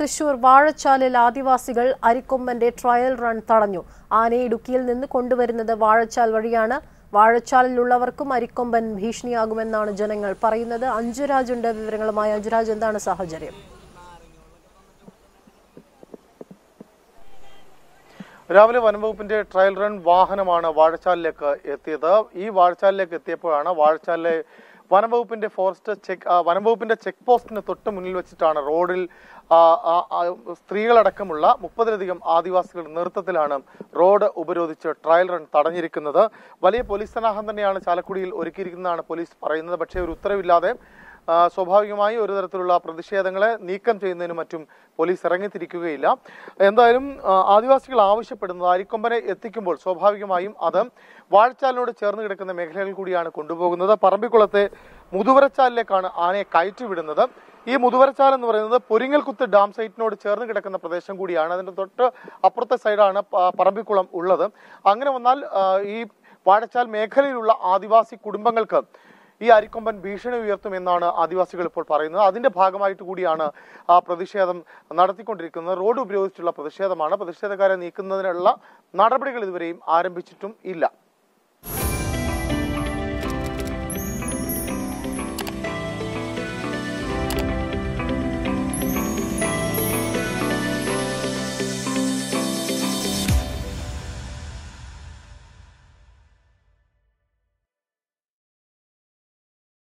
തൃശൂർ വാഴച്ചാലിൽ ആദിവാസികൾ അരിക്കൊമ്പന്റെ trial run തടഞ്ഞു ആനയെ ഇടുക്കിയിൽ നിന്ന് കൊണ്ടുവരുന്നത് വാഴച്ചാൽ വഴിയാണ് വാഴച്ചാലിലുള്ളവർക്കും അരിക്കൊമ്പൻ ഭീഷണിയാകുമെന്നാണ് ജനങ്ങൾ പറയുന്നത് അഞ്ജുരാജ് ഉണ്ട് വിവരങ്ങളുമായി അഞ്ജുരാജ് എന്താണ് സാഹചര്യം രാവിലെ വനംവകുപ്പിന്റെ ട്രയൽ റൺ വാഹനമാണ് വാഴച്ചാലിലേക്ക് എത്തിയത് ഈ വാഴച്ചാലിലേക്ക് എത്തിയപ്പോഴാണ് വാഴച്ചാലിലെ വനംവകുപ്പിന്റെ ഫോറസ്റ്റ് ചെക്ക് ആ, വനംവകുപ്പിന്റെ ചെക്ക് പോസ്റ്റിന് തൊട്ട് മുന്നിൽ വെച്ചിട്ടാണ് റോഡിൽ ആ, ആ, ആ, സ്ത്രീകളടക്കമുള്ള മുപ്പതിലധികം ആദിവാസികളുടെ നേതൃത്വത്തിലാണ് റോഡ് ഉപരോധിച്ച് ട്രയൽ റൺ തടഞ്ഞിരിക്കുന്നത് വലിയ പോലീസ് സന്നാഹം തന്നെയാണ് ചാലക്കുടിയിൽ ഒരുക്കിയിരിക്കുന്നതാണ് പോലീസ് പറയുന്നത് പക്ഷേ ഒരു ഉത്തരവില്ലാതെ ആ, സ്വാഭാവികമായി ഒരു തരത്തിലുള്ള പ്രതിഷേധങ്ങളെ നീക്കം ചെയ്യുന്നതിനും മറ്റും പോലീസ് ഇറങ്ങിത്തിരിക്കുകയില്ല എന്തായാലും ആ, ആദിവാസികൾ ആവശ്യപ്പെടുന്നത് അരിക്കൊമ്പനെ എത്തിക്കുമ്പോൾ സ്വാഭാവികമായും അത് വാഴച്ചാലിനോട് ചേർന്ന് കിടക്കുന്ന മേഖലകൾ കൂടിയാണ് കൊണ്ടുപോകുന്നത് പറമ്പിക്കുളത്തെ മുതുവരച്ചാലിലേക്കാണ് ആനയെ കയറ്റിവിടുന്നത് ഈ മുതുവരച്ചാൽ എന്ന് പറയുന്നത് പൊരിങ്ങൽകുത്ത് ഡാം സൈറ്റിനോട് ചേർന്ന് കിടക്കുന്ന പ്രദേശം കൂടിയാണ് അതിന്റെ തൊട്ട് അപ്പുറത്തെ സൈഡാണ് പ- പറമ്പിക്കുളം ഉള്ളത് അങ്ങനെ വന്നാൽ ആ, ഈ വാഴച്ചാൽ മേഖലയിലുള്ള ആദിവാസി കുടുംബങ്ങൾക്ക് ഈ അരിക്കൊമ്പൻ ഭീഷണി ഉയർത്തുമെന്നാണ് ആദിവാസികൾ ഇപ്പോൾ പറയുന്നത് അതിന്റെ ഭാഗമായിട്ട് കൂടിയാണ് ആ പ്രതിഷേധം നടത്തിക്കൊണ്ടിരിക്കുന്നത് റോഡ് ഉപയോഗിച്ചുള്ള പ്രതിഷേധമാണ് പ്രതിഷേധക്കാരെ നീക്കുന്നതിനുള്ള നടപടികൾ ഇതുവരെയും ആരംഭിച്ചിട്ടും ഇല്ല